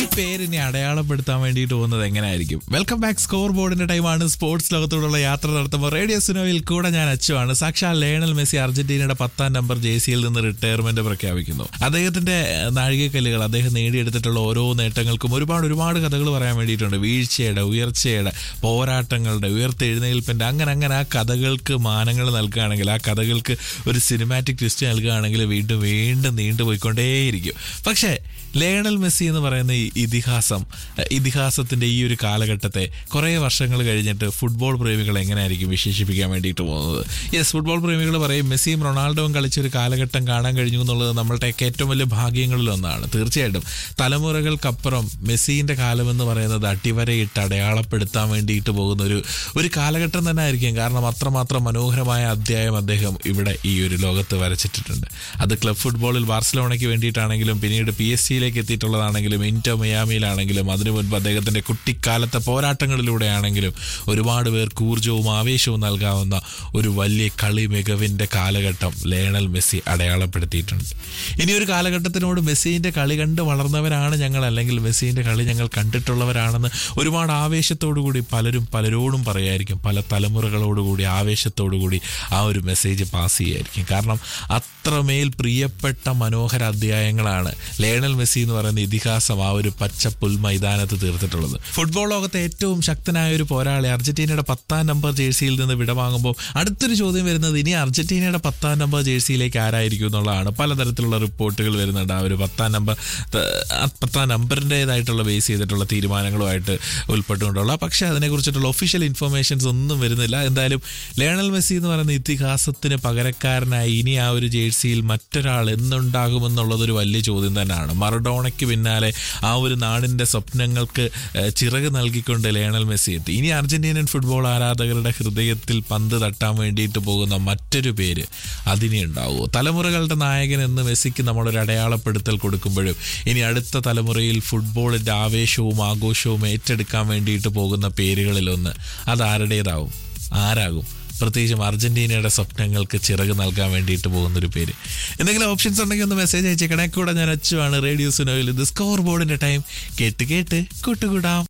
പേരിനെ അടയാളപ്പെടുത്താൻ വേണ്ടിയിട്ട് പോകുന്നത് എങ്ങനെയായിരിക്കും വെൽക്കം ബാക്ക് സ്കോർ ബോർഡിന്റെ ടൈമാണ് സ്പോർട്സ് ലോകത്തോടുള്ള യാത്ര നടത്തുമ്പോൾ റേഡിയോ സുനോയിൽ കൂടെ ഞാൻ അച്ചുവാണ് സാക്ഷാൽ ലേണൽ മെസ്സി അർജന്റീനയുടെ പത്താം നമ്പർ ജേസിയിൽ നിന്ന് റിട്ടയർമെന്റ് പ്രഖ്യാപിക്കുന്നു അദ്ദേഹത്തിന്റെ ഏഹ്, നാഴികക്കല്ലുകൾ അദ്ദേഹം നേടിയെടുത്തിട്ടുള്ള ഓരോ നേട്ടങ്ങൾക്കും ഒരുപാട് ഒരുപാട് കഥകൾ പറയാൻ വേണ്ടിയിട്ടുണ്ട് വീഴ്ചയുടെ ഉയർച്ചയുടെ പോരാട്ടങ്ങളുടെ ഉയർത്തെഴുന്നേൽപ്പിന്റെ അങ്ങനെ അങ്ങനെ ആ കഥകൾക്ക് മാനങ്ങൾ നൽകുകയാണെങ്കിൽ ആ കഥകൾക്ക് ഒരു സിനിമാറ്റിക് ട്വിസ്റ്റ് നൽകുകയാണെങ്കിൽ വീണ്ടും വീണ്ടും നീണ്ടുപോയിക്കൊണ്ടേയിരിക്കും പക്ഷേ ലേണൽ മെസ്സി എന്ന് പറയുന്ന ഈ ഇതിഹാസം അഹ് ഇതിഹാസത്തിന്റെ ഈ ഒരു കാലഘട്ടത്തെ കുറേ വർഷങ്ങൾ കഴിഞ്ഞിട്ട് ഫുട്ബോൾ പ്രേമികൾ എങ്ങനെയായിരിക്കും വിശേഷിപ്പിക്കാൻ വേണ്ടിയിട്ട് പോകുന്നത് യെസ് ഫുട്ബോൾ പ്രേമികൾ പറയും മെസ്സിയും റൊണാൾഡോയും കളിച്ചൊരു കാലഘട്ടം കാണാൻ കഴിഞ്ഞു എന്നുള്ളത് നമ്മളുടെയൊക്കെ ഏറ്റവും വലിയ ഭാഗ്യങ്ങളിൽ ഒന്നാണ് തീർച്ചയായിട്ടും തലമുറകൾക്കപ്പുറം മെസ്സിന്റെ കാലം എന്ന് പറയുന്നത് അട്ടിവരയിട്ട് അടയാളപ്പെടുത്താൻ വേണ്ടിയിട്ട് പോകുന്ന ഒരു ഒരു കാലഘട്ടം തന്നെ ആയിരിക്കും കാരണം അത്രമാത്രം മനോഹരമായ അധ്യായം അദ്ദേഹം ഇവിടെ ഈ ഒരു ലോകത്ത് വരച്ചിട്ടിട്ടുണ്ട് അത് ക്ലബ് ഫുട്ബോളിൽ ബാർസലോണയ്ക്ക് വേണ്ടിയിട്ടാണെങ്കിലും പിന്നീട് പി എസ് സിയിലേക്ക് എത്തിയിട്ടുള്ളതാണെങ്കിലും ഇന്റർ മിയാമിയിലാണെങ്കിലും അതിനു മുൻപ് അദ്ദേഹത്തിന്റെ കുട്ടിക്കാലത്തെ പോരാട്ടങ്ങളിലൂടെ ആണെങ്കിലും ഒരുപാട് പേർക്ക് ഊർജവും ആവേശവും നൽകാവുന്ന ഒരു വലിയ കളി മികവിന്റെ കാലഘട്ടം ലേണൽ മെസ്സി അടയാളപ്പെടുത്തിയിട്ടുണ്ട് ഇനി ഒരു കാലഘട്ടത്തിനോട് മെസ്സിന്റെ കളി കണ്ട് വളർന്നവരാണ് ഞങ്ങൾ അല്ലെങ്കിൽ മെസ്സിന്റെ കളി ഞങ്ങൾ കണ്ടിട്ടുള്ളവരാണെന്ന് ഒരുപാട് ആവേശത്തോടു കൂടി പലരും പലരോടും പറയായിരിക്കും പല തലമുറകളോടുകൂടി ആവേശത്തോടു കൂടി ആ ഒരു മെസ്സേജ് പാസ് ചെയ്യായിരിക്കും കാരണം അത്രമേൽ പ്രിയപ്പെട്ട മനോഹര അധ്യായങ്ങളാണ് ലേണൽ മെസ്സി എന്ന് പറയുന്ന ഇതിഹാസം ആ ഒരു പച്ച പുൽ മൈതാനത്ത് തീർത്തിട്ടുള്ളത് ഫുട്ബോൾ ലോകത്തെ ഏറ്റവും ശക്തനായ ഒരു പോരാളി അർജന്റീനയുടെ പത്താം നമ്പർ ജേഴ്സിയിൽ നിന്ന് വിടവാങ്ങുമ്പോൾ അടുത്തൊരു ചോദ്യം വരുന്നത് ഇനി അർജന്റീനയുടെ പത്താം നമ്പർ ജേഴ്സിയിലേക്ക് ആരായിരിക്കും എന്നുള്ളതാണ് പലതരത്തിലുള്ള റിപ്പോർട്ടുകൾ വരുന്നുണ്ട് ആ ഒരു പത്താം നമ്പർ ത- ആ പത്താം നമ്പറിൻ്റെതായിട്ടുള്ള ബേസ് ചെയ്തിട്ടുള്ള തീരുമാനങ്ങളുമായിട്ട് ഉൾപ്പെട്ടുകൊണ്ടുള്ള പക്ഷേ അതിനെക്കുറിച്ചിട്ടുള്ള ഒഫീഷ്യൽ ഇൻഫർമേഷൻസ് ഒന്നും വരുന്നില്ല എന്തായാലും ലേണൽ മെസ്സി എന്ന് പറയുന്ന ഇതിഹാസത്തിന് പകരക്കാരനായി ഇനി ആ ഒരു ജേഴ്സിയിൽ മറ്റൊരാൾ എന്നുണ്ടാകുമെന്നുള്ളതൊരു വലിയ ചോദ്യം തന്നെയാണ് മറഡോണയ്ക്ക് പിന്നാലെ ആ ഒരു നാടിൻ്റെ സ്വപ്നങ്ങൾക്ക് ഏഹ്, ചിറക് നൽകിക്കൊണ്ട് ലേണൽ മെസ്സി എത്തി ഇനി അർജന്റീനൻ ഫുട്ബോൾ ആരാധകരുടെ ഹൃദയത്തിൽ പന്ത് തട്ടാൻ വേണ്ടിയിട്ട് പോകുന്ന മറ്റൊരു പേര് അതിനെ ഉണ്ടാവുമോ തലമുറകളുടെ നായകൻ എന്ന് മെസ്സിക്ക് നമ്മളൊരു അടയാളപ്പെടുത്തൽ കൊടുക്കുമ്പോഴും ഇനി അടുത്ത തലമുറയിൽ ഫുട്ബോളിൻ്റെ ആവേശവും ആഘോഷവും ഏറ്റെടുക്കാൻ വേണ്ടിയിട്ട് പോകുന്ന പേരുകളിലൊന്ന് അത് ആരുടേതാവും ആരാകും പ്രത്യേകിച്ചും അർജന്റീനയുടെ സ്വപ്നങ്ങൾക്ക് ചിറക് നൽകാൻ വേണ്ടിയിട്ട് പോകുന്നൊരു പേര് എന്തെങ്കിലും ഓപ്ഷൻസ് ഉണ്ടെങ്കിൽ ഒന്ന് മെസ്സേജ് അയച്ചേക്കണേ കൂടെ ഞാൻ അച്ചുവാണ് റേഡിയോ സുനോയിൽ ഇത് സ്കോർ ബോർഡിന്റെ ടൈം കേട്ട് കേട്ട് കൂട്ടുകൂടാം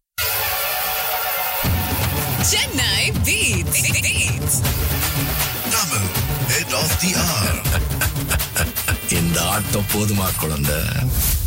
Chennai Beats. Beats. Tamil, head of the hour. இந்த ஆட்டம் போதுமா குழந்தை